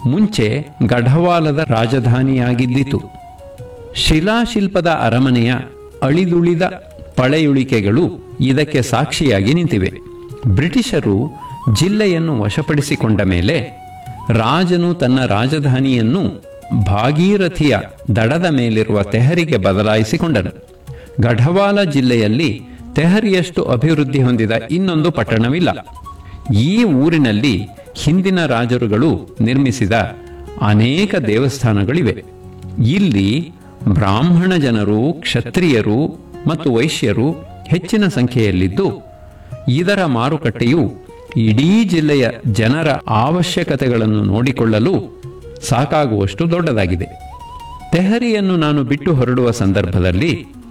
ಮುಂಚೆ ಗಢವಾಲದ ರಾಜಧಾನಿಯಾಗಿದ್ದಿತು ಶಿಲಾಶಿಲ್ಪದ ಅರಮನೆಯ ಅಳಿದುಳಿದ ಪಳೆಯುಳಿಕೆಗಳು ಇದಕ್ಕೆ ಸಾಕ್ಷಿಯಾಗಿ ನಿಂತಿವೆ ಬ್ರಿಟಿಷರು ಜಿಲ್ಲೆಯನ್ನು ವಶಪಡಿಸಿಕೊಂಡ ಮೇಲೆ ರಾಜನು ತನ್ನ ರಾಜಧಾನಿಯನ್ನು ಭಾಗೀರಥಿಯ ದಡದ ಮೇಲಿರುವ ತೆಹರಿಗೆ ಬದಲಾಯಿಸಿಕೊಂಡನು ಗಢವಾಲ ಜಿಲ್ಲೆಯಲ್ಲಿ ತೆಹರಿಯಷ್ಟು ಅಭಿವೃದ್ಧಿ ಹೊಂದಿದ ಇನ್ನೊಂದು ಪಟ್ಟಣವಿಲ್ಲ ಈ ಊರಿನಲ್ಲಿ ಹಿಂದಿನ ರಾಜರುಗಳು ನಿರ್ಮಿಸಿದ ಅನೇಕ ದೇವಸ್ಥಾನಗಳಿವೆ ಇಲ್ಲಿ ಬ್ರಾಹ್ಮಣ ಜನರು ಕ್ಷತ್ರಿಯರು ಮತ್ತು ವೈಶ್ಯರು ಹೆಚ್ಚಿನ ಸಂಖ್ಯೆಯಲ್ಲಿದ್ದು ಇದರ ಮಾರುಕಟ್ಟೆಯು ಇಡೀ ಜಿಲ್ಲೆಯ ಜನರ ಅವಶ್ಯಕತೆಗಳನ್ನು ನೋಡಿಕೊಳ್ಳಲು ಸಾಕಾಗುವಷ್ಟು ದೊಡ್ಡದಾಗಿದೆ ತೆಹರಿಯನ್ನು ನಾನು ಬಿಟ್ಟು ಹೊರಡುವ ಸಂದರ್ಭದಲ್ಲಿ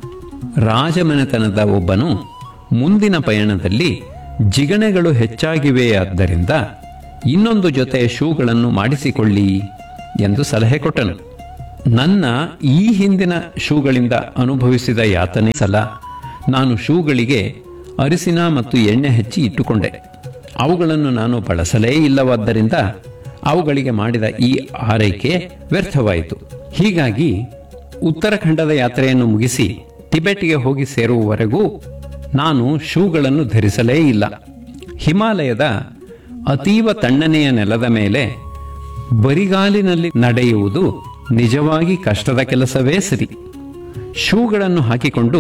ರಾಜಮನೆತನದ ಒಬ್ಬನು ಮುಂದಿನ ಪಯಣದಲ್ಲಿ ಜಿಗಣೆಗಳು ಹೆಚ್ಚಾಗಿವೆಯಾದ್ದರಿಂದ ಇನ್ನೊಂದು ಜೊತೆ ಶೂಗಳನ್ನು ಮಾಡಿಸಿಕೊಳ್ಳಿ ಎಂದು ಸಲಹೆ ಕೊಟ್ಟನು ನನ್ನ ಈ ಹಿಂದಿನ ಶೂಗಳಿಂದ ಅನುಭವಿಸಿದ ಯಾತನೆ ಸಲ ನಾನು ಶೂಗಳಿಗೆ ಅರಿಸಿನ ಮತ್ತು ಎಣ್ಣೆ ಹಚ್ಚಿ ಇಟ್ಟುಕೊಂಡೆ ಅವುಗಳನ್ನು ನಾನು ಬಳಸಲೇ ಇಲ್ಲವಾದ್ದರಿಂದ ಅವುಗಳಿಗೆ ಮಾಡಿದ ಈ ಆರೈಕೆ ವ್ಯರ್ಥವಾಯಿತು ಹೀಗಾಗಿ ಉತ್ತರಾಖಂಡದ ಯಾತ್ರೆಯನ್ನು ಮುಗಿಸಿ ಟಿಬೆಟ್ಗೆ ಹೋಗಿ ಸೇರುವವರೆಗೂ ನಾನು ಶೂಗಳನ್ನು ಧರಿಸಲೇ ಇಲ್ಲ ಹಿಮಾಲಯದ ಅತೀವ ತಣ್ಣನೆಯ ನೆಲದ ಮೇಲೆ ಬರಿಗಾಲಿನಲ್ಲಿ ನಡೆಯುವುದು ನಿಜವಾಗಿ ಕಷ್ಟದ ಕೆಲಸವೇ ಸರಿ ಶೂಗಳನ್ನು ಹಾಕಿಕೊಂಡು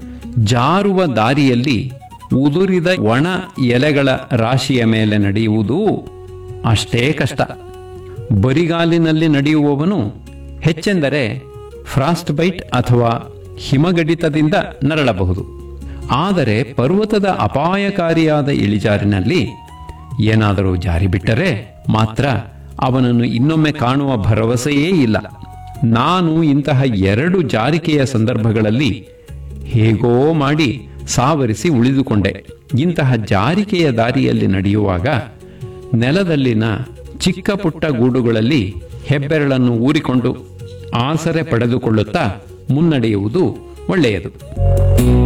ಜಾರುವ ದಾರಿಯಲ್ಲಿ ಉದುರಿದ ಒಣ ಎಲೆಗಳ ರಾಶಿಯ ಮೇಲೆ ನಡೆಯುವುದೂ ಅಷ್ಟೇ ಕಷ್ಟ ಬರಿಗಾಲಿನಲ್ಲಿ ನಡೆಯುವವನು ಹೆಚ್ಚೆಂದರೆ ಫ್ರಾಸ್ಟ್ ಬೈಟ್ ಅಥವಾ ಹಿಮಗಡಿತದಿಂದ ನರಳಬಹುದು ಆದರೆ ಪರ್ವತದ ಅಪಾಯಕಾರಿಯಾದ ಇಳಿಜಾರಿನಲ್ಲಿ ಏನಾದರೂ ಜಾರಿ ಬಿಟ್ಟರೆ ಮಾತ್ರ ಅವನನ್ನು ಇನ್ನೊಮ್ಮೆ ಕಾಣುವ ಭರವಸೆಯೇ ಇಲ್ಲ ನಾನು ಇಂತಹ ಎರಡು ಜಾರಿಕೆಯ ಸಂದರ್ಭಗಳಲ್ಲಿ ಹೇಗೋ ಮಾಡಿ ಸಾವರಿಸಿ ಉಳಿದುಕೊಂಡೆ ಇಂತಹ ಜಾರಿಕೆಯ ದಾರಿಯಲ್ಲಿ ನಡೆಯುವಾಗ ನೆಲದಲ್ಲಿನ ಚಿಕ್ಕ ಪುಟ್ಟ ಗೂಡುಗಳಲ್ಲಿ ಹೆಬ್ಬೆರಳನ್ನು ಊರಿಕೊಂಡು ಆಸರೆ ಪಡೆದುಕೊಳ್ಳುತ್ತಾ ಮುನ್ನಡೆಯುವುದು ಒಳ್ಳೆಯದು